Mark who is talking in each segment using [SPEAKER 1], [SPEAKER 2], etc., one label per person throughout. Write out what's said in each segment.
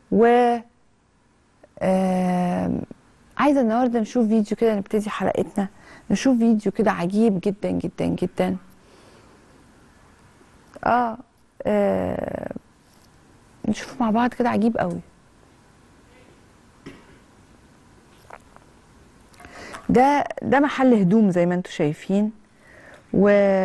[SPEAKER 1] و آم، عايزه النهارده نشوف فيديو كده نبتدي حلقتنا نشوف فيديو كده عجيب جدا جدا جدا اه, آه نشوف مع بعض كده عجيب قوي ده ده محل هدوم زي ما انتم شايفين و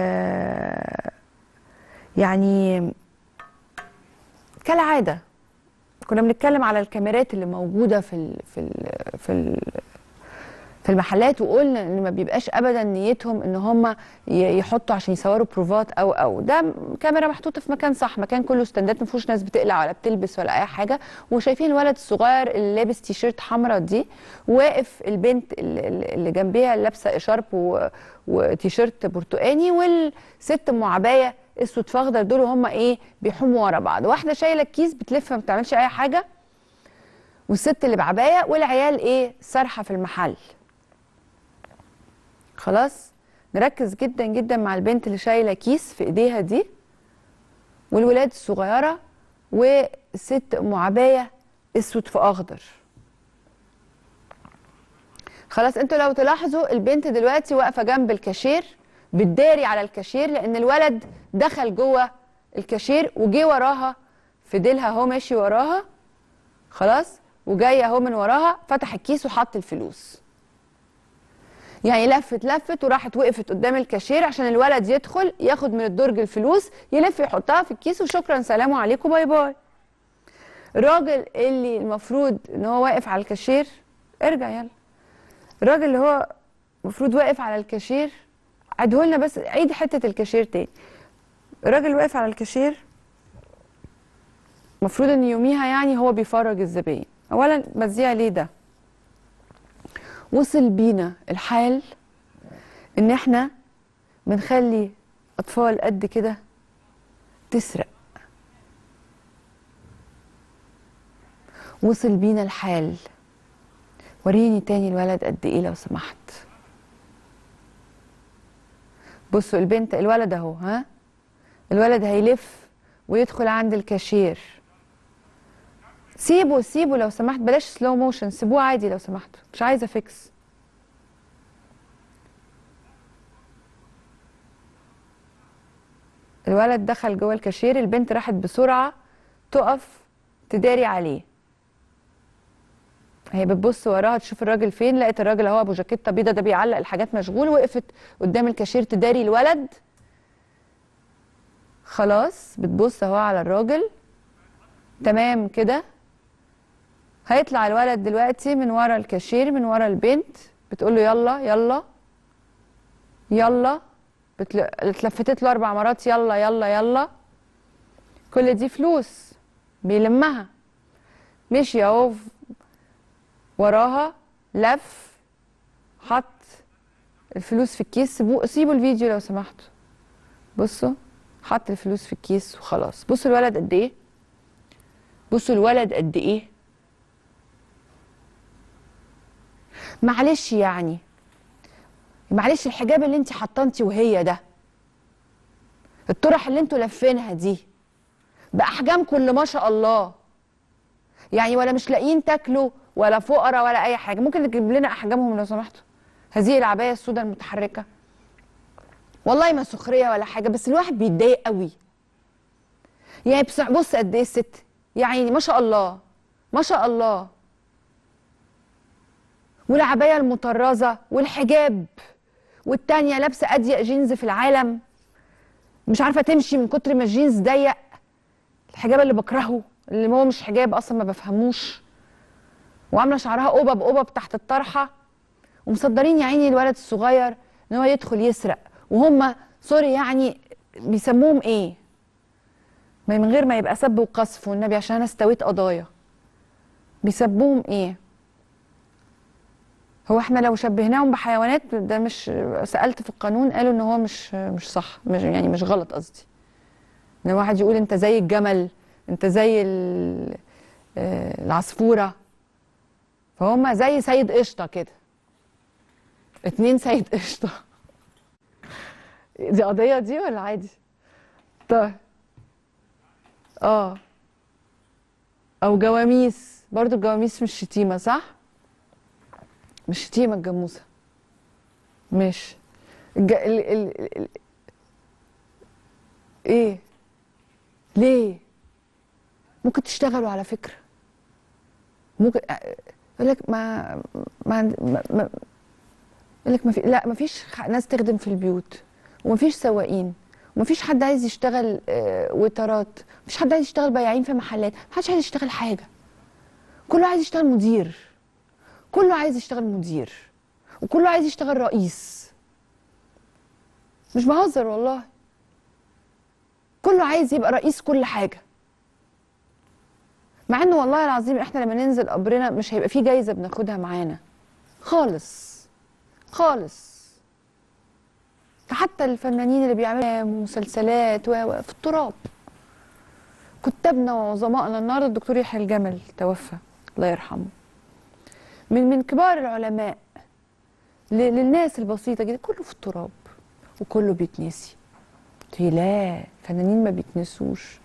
[SPEAKER 1] يعني كالعاده كنا بنتكلم على الكاميرات اللي موجوده في ال في ال في ال في المحلات وقلنا ان ما بيبقاش ابدا نيتهم ان هم يحطوا عشان يصوروا بروفات او او ده كاميرا محطوطه في مكان صح مكان كله ستاندات ما فيهوش ناس بتقلع ولا بتلبس ولا اي حاجه وشايفين الولد الصغير اللي لابس تيشيرت حمراء دي واقف البنت اللي اللي جنبيها لابسه اشارب و- وتيشيرت برتقاني والست ام عبايه اسود فاخضر دول هم ايه بيحوموا ورا بعض واحده شايله الكيس بتلف ما بتعملش اي حاجه والست اللي بعبايه والعيال ايه سارحه في المحل خلاص نركز جدا جدا مع البنت اللي شايله كيس في ايديها دي والولاد الصغيره والست ام عبايه اسود في اخضر خلاص انتوا لو تلاحظوا البنت دلوقتي واقفه جنب الكاشير بتداري على الكاشير لان الولد دخل جوه الكاشير وجه وراها في ديلها هو ماشي وراها خلاص وجاي اهو من وراها فتح الكيس وحط الفلوس يعني لفت لفت وراحت وقفت قدام الكاشير عشان الولد يدخل ياخد من الدرج الفلوس يلف يحطها في الكيس وشكرا سلام عليكم باي باي الراجل اللي المفروض ان هو واقف على الكاشير ارجع يلا الراجل اللي هو المفروض واقف على الكاشير عيدهولنا بس عيد حته الكاشير تاني الراجل اللي واقف على الكاشير المفروض ان يوميها يعني هو بيفرج الزباين اولا مزيع ليه ده وصل بينا الحال ان احنا بنخلي اطفال قد كده تسرق وصل بينا الحال وريني تاني الولد قد ايه لو سمحت بصوا البنت الولد اهو ها الولد هيلف ويدخل عند الكاشير سيبه سيبه لو سمحت بلاش سلو موشن سيبوه عادي لو سمحتوا مش عايزه فيكس الولد دخل جوه الكاشير البنت راحت بسرعه تقف تداري عليه هي بتبص وراها تشوف الراجل فين لقت الراجل اهو ابو جاكيته بيضه ده بيعلق الحاجات مشغول وقفت قدام الكاشير تداري الولد خلاص بتبص اهو على الراجل تمام كده هيطلع الولد دلوقتي من ورا الكاشير من ورا البنت بتقول له يلا يلا يلا بتل... اتلفتت له اربع مرات يلا يلا يلا كل دي فلوس بيلمها مشي اهو ف- وراها لف حط الفلوس في الكيس سيبوا سيبوا الفيديو لو سمحتوا بصوا حط الفلوس في الكيس وخلاص بصوا الولد قد ايه بصوا الولد قد ايه معلش يعني معلش الحجاب اللي انت حاطاه انت وهي ده الطرح اللي انتوا لافينها دي باحجامكم اللي ما شاء الله يعني ولا مش لاقيين تاكلوا ولا فقراء ولا اي حاجه ممكن تجيب لنا احجامهم لو سمحتوا هذه العبايه السوداء المتحركه والله ما سخريه ولا حاجه بس الواحد بيتضايق قوي يعني بس بص قد ايه الست يعني ما شاء الله ما شاء الله والعبايه المطرزه والحجاب والتانية لابسه اضيق جينز في العالم مش عارفه تمشي من كتر ما الجينز ضيق الحجاب اللي بكرهه اللي هو مش حجاب اصلا ما بفهموش وعامله شعرها قبب قبب تحت الطرحه ومصدرين يا عيني الولد الصغير ان هو يدخل يسرق وهم سوري يعني بيسموهم ايه ما من غير ما يبقى سب وقذف والنبي عشان انا استويت قضايا بيسبوهم ايه هو احنا لو شبهناهم بحيوانات ده مش سالت في القانون قالوا ان هو مش مش صح مش يعني مش غلط قصدي ان واحد يقول انت زي الجمل انت زي ال- آه، العصفوره فهم زي سيد قشطه كده اتنين سيد قشطه دي قضيه دي ولا عادي طيب اه او جواميس برضو الجواميس مش شتيمه صح مش شتيمه الجاموسه مش الج... ال... ال... ال... ايه ليه ممكن تشتغلوا على فكره ممكن يقول لك ما ما ما, ما... يقول لك ما في لا ما فيش ناس تخدم في البيوت وما فيش سواقين وما فيش حد عايز يشتغل آه، ويترات ما فيش حد عايز يشتغل بياعين في محلات ما حدش عايز يشتغل حاجه كله عايز يشتغل مدير كله عايز يشتغل مدير وكله عايز يشتغل رئيس مش بهزر والله كله عايز يبقى رئيس كل حاجه مع انه والله العظيم احنا لما ننزل قبرنا مش هيبقى فيه جايزه بناخدها معانا خالص خالص ده حتى الفنانين اللي بيعملوا مسلسلات و و- في التراب كتابنا وعظمائنا النهارده الدكتور يحيى الجمل توفى الله يرحمه من من كبار العلماء ل- للناس البسيطه جدا كله في التراب وكله بيتنسي قلت له لا الفنانين ما بيتنسوش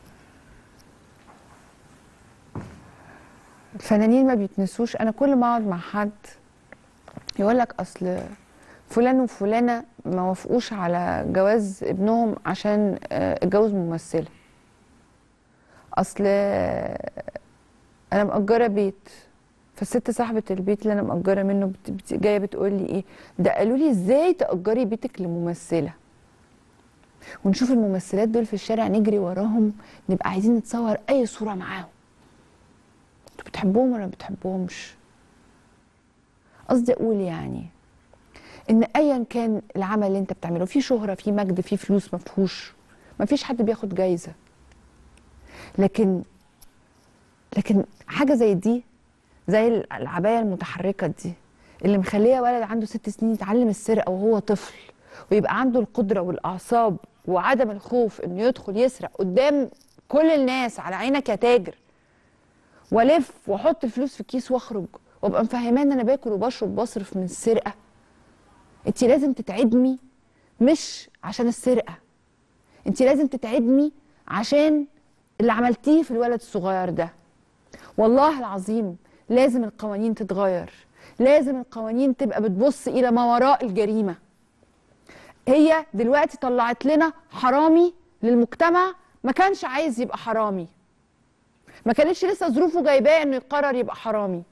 [SPEAKER 1] الفنانين ما بيتنسوش انا كل ما اقعد مع حد يقول لك اصل فلان وفلانه ما وافقوش على جواز ابنهم عشان آه، اتجوز ممثله اصل آه، انا مأجره بيت فالست صاحبه البيت اللي انا مأجره منه بت- بت- جايه بتقول لي ايه ده قالوا لي ازاي تأجري بيتك لممثله ونشوف الممثلات دول في الشارع نجري وراهم نبقى عايزين نتصور اي صوره معاهم انتوا بتحبوهم ولا ما بتحبوهمش قصدي اقول يعني ان ايا كان العمل اللي انت بتعمله في شهره في مجد في فلوس مفهوش ما فيش حد بياخد جايزه لكن لكن حاجه زي دي زي العبايه المتحركه دي اللي مخليه ولد عنده ست سنين يتعلم السرقه وهو طفل ويبقى عنده القدره والاعصاب وعدم الخوف انه يدخل يسرق قدام كل الناس على عينك يا تاجر والف واحط الفلوس في الكيس واخرج وابقى مفهماه ان انا باكل وبشرب وبصرف من السرقه انت لازم تتعدمي مش عشان السرقه انت لازم تتعدمي عشان اللي عملتيه في الولد الصغير ده والله العظيم لازم القوانين تتغير لازم القوانين تبقى بتبص الى ما وراء الجريمه هي دلوقتي طلعت لنا حرامي للمجتمع ما كانش عايز يبقى حرامي ما كانتش لسه ظروفه جايباه انه يقرر يبقى حرامي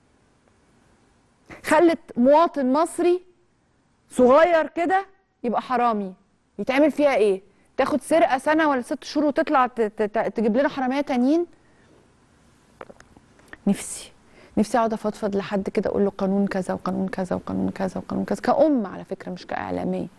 [SPEAKER 1] خلت مواطن مصري صغير كده يبقى حرامي يتعمل فيها ايه تاخد سرقه سنه ولا ست شهور وتطلع ت- ت- ت- تجيب لنا حراميه تانيين نفسي نفسي اقعد افضفض لحد كده اقول له قانون كذا وقانون كذا وقانون كذا وقانون كذا كأم على فكره مش كاعلاميه